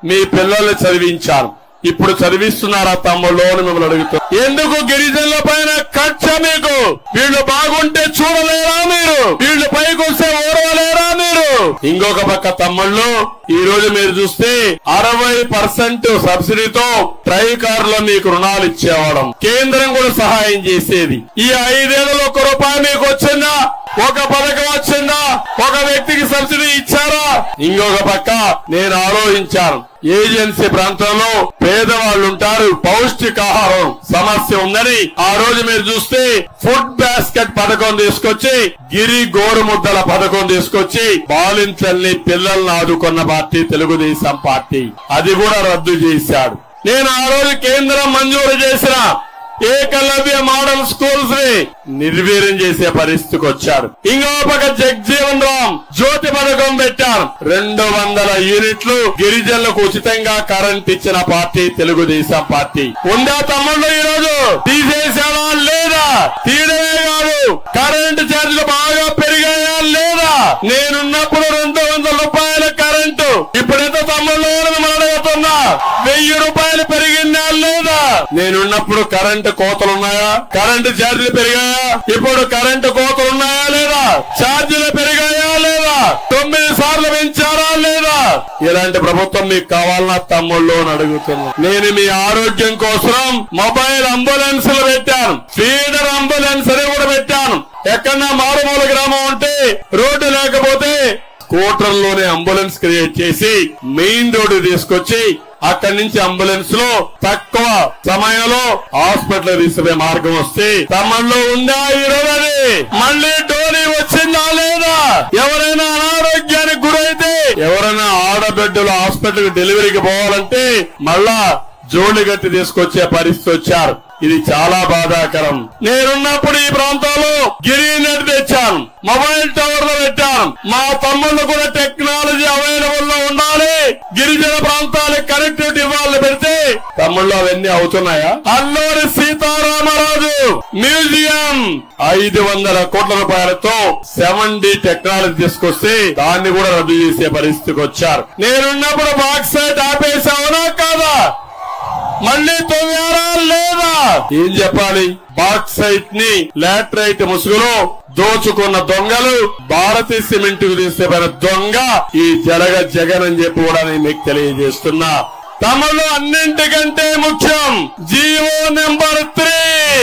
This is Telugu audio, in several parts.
మీ పిల్లల్ని చదివించాను ఇప్పుడు చదివిస్తున్నారా తమ్ముళ్ళు అని మిమ్మల్ని అడుగుతారు ఎందుకు గిరిజనుల పైన కక్ష మీకు వీళ్ళు బాగుంటే చూడలేరా మీరు వీళ్ళు పైకి వస్తే ఓడవలేరా మీరు ఇంకొక పక్క తమ్ముళ్ళు ఈ రోజు మీరు చూస్తే అరవై పర్సెంట్ సబ్సిడీతో ట్రై కార్లో మీకు రుణాలు ఇచ్చేవాళ్ళం కేంద్రం కూడా సహాయం చేసేది ఈ ఐదేళ్లలో ఒక రూపాయి మీకు వచ్చిందా ఒక పథకం వచ్చిందా ఒక వ్యక్తికి సబ్సిడీ ఇచ్చారా ఇంకొక పక్క నేను ఆలోచించాను ఏజెన్సీ ప్రాంతంలో పేదవాళ్ళు ఉంటారు పౌష్టికాహారం సమస్య ఉందని ఆ రోజు మీరు చూస్తే ఫుడ్ బాస్కెట్ పథకం తీసుకొచ్చి గిరి గోరుముద్దల పథకం తీసుకొచ్చి బాలింతల్ని పిల్లల్ని ఆదుకున్న పార్టీ తెలుగుదేశం పార్టీ అది కూడా రద్దు చేశాడు నేను ఆ రోజు కేంద్రం మంజూరు చేసిన ఏకలవ్య మోడల్ స్కూల్స్ ని నిర్వీర్యం చేసే పరిస్థితికి వచ్చాడు ఇంకో పక్క జగ్జీవన్ రామ్ జ్యోతి పథకం పెట్టారు రెండు వందల యూనిట్లు గిరిజనులకు ఉచితంగా కరెంట్ ఇచ్చిన పార్టీ తెలుగుదేశం పార్టీ ఉందా తమ్ముళ్ళు ఈ రోజు తీసేసాడా లేదా తీయడమే కాదు కరెంటు ఛార్జీలు బాగా పెరిగాయా లేదా నేనున్నప్పుడు రెండు వందల రూపాయల కరెంటు ఇప్పుడు ఎంత తమ్ముళ్ళు అని మిమ్మల్ని అడుగుతున్నా వెయ్యి రూపాయలు పెరిగిందా లేదా నేనున్నప్పుడు కరెంటు కోతలు ఉన్నాయా కరెంటు ఛార్జీలు పెరిగాయా ఇప్పుడు కరెంటు కోతలు ఉన్నాయా లేదా ఛార్జీలు పెరిగాయా లేదా తొమ్మిది సార్లు పెంచారా లేదా ఇలాంటి ప్రభుత్వం మీకు కావాలన్నా తమ్ముళ్ళు అని అడుగుతున్నా నేను మీ ఆరోగ్యం కోసం మొబైల్ అంబులెన్స్ పెట్టాను ఫీడర్ అంబులెన్స్ అని కూడా పెట్టాను ఎక్కడన్నా మారుమూల గ్రామం ఉంటే రోడ్డు లేకపోతే స్కూటర్లోనే అంబులెన్స్ క్రియేట్ చేసి మెయిన్ రోడ్డు తీసుకొచ్చి అక్కడి నుంచి అంబులెన్స్ లో తక్కువ సమయంలో హాస్పిటల్ తీసుకునే మార్గం వస్తే తమలో ఉందా ఈ రోజు అది మళ్ళీ డోరీ వచ్చిందా లేదా ఎవరైనా అనారోగ్యానికి గురైతే ఎవరైనా ఆడబిడ్డలు హాస్పిటల్ డెలివరీకి పోవాలంటే మళ్ళా జోళ్లు గట్టి తీసుకొచ్చే పరిస్థితి వచ్చారు ఇది చాలా బాధాకరం నేనున్నప్పుడు ఈ ప్రాంతంలో గిరి నెట్ తెచ్చాను మొబైల్ టవర్లు పెట్టాను మా తమ్ముళ్ళు కూడా టెక్నాలజీ అవైలబుల్ లో ఉండాలి గిరిజన ప్రాంతాలకు కనెక్టివిటీ ఇవ్వాలి పెడితే తమ్ముళ్ళు అవన్నీ అవుతున్నాయా అల్లూరి సీతారామరాజు మ్యూజియం ఐదు వందల కోట్ల రూపాయలతో సెవెన్ డి టెక్నాలజీ తీసుకొస్తే దాన్ని కూడా రద్దు చేసే పరిస్థితికి వచ్చారు నేనున్నప్పుడు బాక్సైట్ ఆపేసావునా కాదా మళ్ళీ తొవ్వారా లేదా ఏం చెప్పాలి బాక్సైట్ ని లాట్రైట్ ముసుగులో దోచుకున్న దొంగలు భారతీ సిమెంట్ కు తీసుకుపోయిన దొంగ ఈ జలగ జగన్ అని చెప్పి కూడా నేను మీకు తెలియజేస్తున్నా తమలో అన్నింటికంటే ముఖ్యం జీవో నెంబర్ త్రీ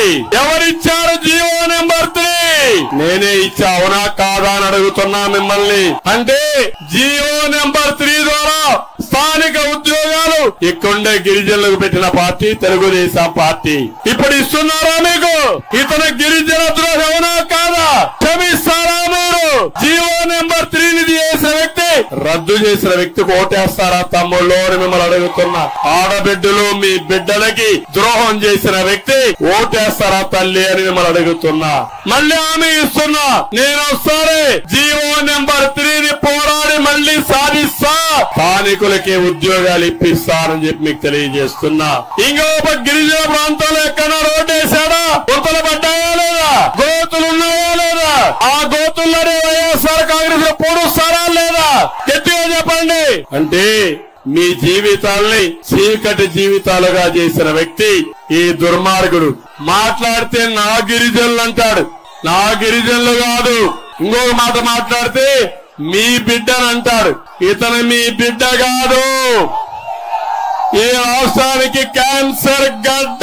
ఎవరిచ్చారు జీవో నెంబర్ త్రీ నేనే ఇచ్చా అవునా కాదా అని అడుగుతున్నా మిమ్మల్ని అంటే జీవో నెంబర్ త్రీ ద్వారా స్థానిక ఉద్యోగాలు ఇక్కడుండే గిరిజనులకు పెట్టిన పార్టీ తెలుగుదేశం పార్టీ ఇప్పుడు ఇస్తున్నారా మీకు ఇతను గిరిజన ద్రోహి అవునా కాదా క్షమిస్తారా మీరు జీవో నెంబర్ త్రీని చేసిన వ్యక్తి రద్దు చేసిన వ్యక్తికి ఓటేస్తారా తమ్ముళ్ళు అని మిమ్మల్ని అడుగుతున్నా ఆడబిడ్డలు మీ బిడ్డలకి ద్రోహం చేసిన వ్యక్తి ఓటేస్తారా తల్లి అని మిమ్మల్ని అడుగుతున్నా మళ్ళీ హామీ ఇస్తున్నా నేను వస్తారే జీవో నెంబర్ త్రీని పోరాడి మళ్ళీ సాధిస్తా స్థానికులకి ఉద్యోగాలు ఇప్పిస్తానని చెప్పి మీకు తెలియజేస్తున్నా ఇంకొక గిరిజన ప్రాంతాల్లో ఎక్కడ రోడ్డు వేసాడా గుంతలు పడ్డాయా లేదా గోతులు ఉన్నాయా లేదా ఆ గోతుల్లోనే వైఎస్ఆర్ కాంగ్రెస్ లో పొడుస్తారా లేదా గట్టిగా చెప్పండి అంటే మీ జీవితాల్ని చీకటి జీవితాలుగా చేసిన వ్యక్తి ఈ దుర్మార్గుడు మాట్లాడితే నా గిరిజనులు అంటాడు నా గిరిజనులు కాదు ఇంకొక మాట మాట్లాడితే మీ బిడ్డని అంటాడు ఇతను మీ బిడ్డ కాదు ఈ రాష్ట్రానికి క్యాన్సర్ గడ్డ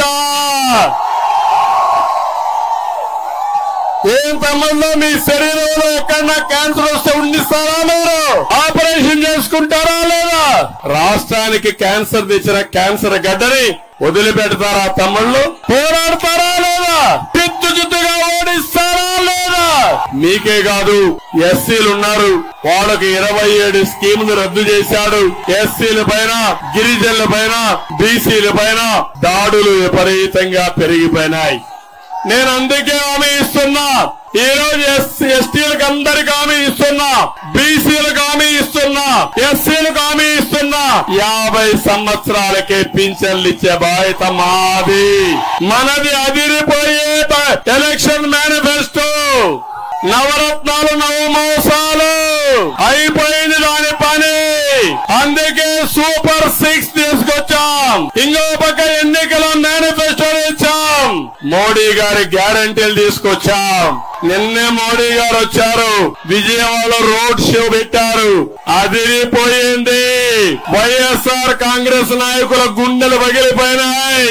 ఏం తమ్ముళ్ళు మీ శరీరంలో ఎక్కడన్నా క్యాన్సర్ వస్తే ఉండిస్తారా మీరు ఆపరేషన్ చేసుకుంటారా లేదా రాష్ట్రానికి క్యాన్సర్ తెచ్చిన క్యాన్సర్ గడ్డని వదిలిపెడతారా తమ్ముళ్ళు పోరాడతారా లేదా చిత్తు చిత్తుగా ఓడిస్తారా లేదా మీకే కాదు ఎస్సీలు ఉన్నారు వాళ్ళకి ఇరవై ఏడు స్కీములు రద్దు చేశాడు ఎస్సీల పైన గిరిజనుల పైన బీసీల పైన దాడులు విపరీతంగా పెరిగిపోయినాయి నేను అందుకే హామీ ఇస్తున్నా ఈ రోజు ఎస్సీ ఎస్టీలకు అందరికి హామీ ఇస్తున్నా బీసీలకు హామీ ఇస్తున్నా ఎస్సీలకు హామీ ఇస్తున్నా యాభై సంవత్సరాలకే పింఛన్లు ఇచ్చే బాధ్యత మాది మనది అదిరిపోయే ట- ఎలక్షన్ మేనిఫెస్టో నవరత్నాలు నవమోసాలు అయిపోయింది దాని పని అందుకే సూపర్ సిక్స్ తీసుకొచ్చాం ఇంకో పక్క ఎన్నికల మేనిఫెస్టో ఇచ్చాం మోడీ గారి గ్యారంటీలు తీసుకొచ్చాం నిన్నే మోడీ గారు వచ్చారు విజయవాడలో రోడ్ షో పెట్టారు అదిరిపోయింది వైఎస్ఆర్ కాంగ్రెస్ నాయకుల గుండెలు పగిలిపోయినాయి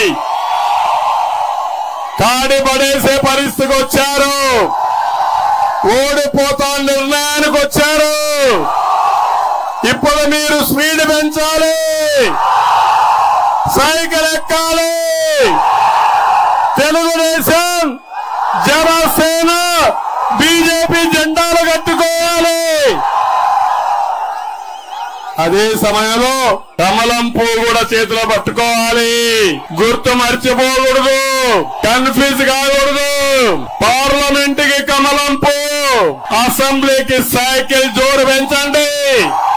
కాడి పడేసే పరిస్థితికి వచ్చారు ఓడిపోతా నిర్ణయానికి వచ్చారు ఇప్పుడు మీరు స్పీడ్ పెంచాలి సైకిల్ ఎక్కాలి తెలుగుదేశం జనసేన బీజేపీ జెండాలు కట్టుకోవాలి అదే సమయంలో కమలం పువ్వు కూడా చేతిలో పట్టుకోవాలి గుర్తు మర్చిపోకూడదు కన్ఫ్యూజ్ కాకూడదు పార్లమెంట్ కి కమలం పువ్వు అసెంబ్లీకి సైకిల్ జోరు పెంచండి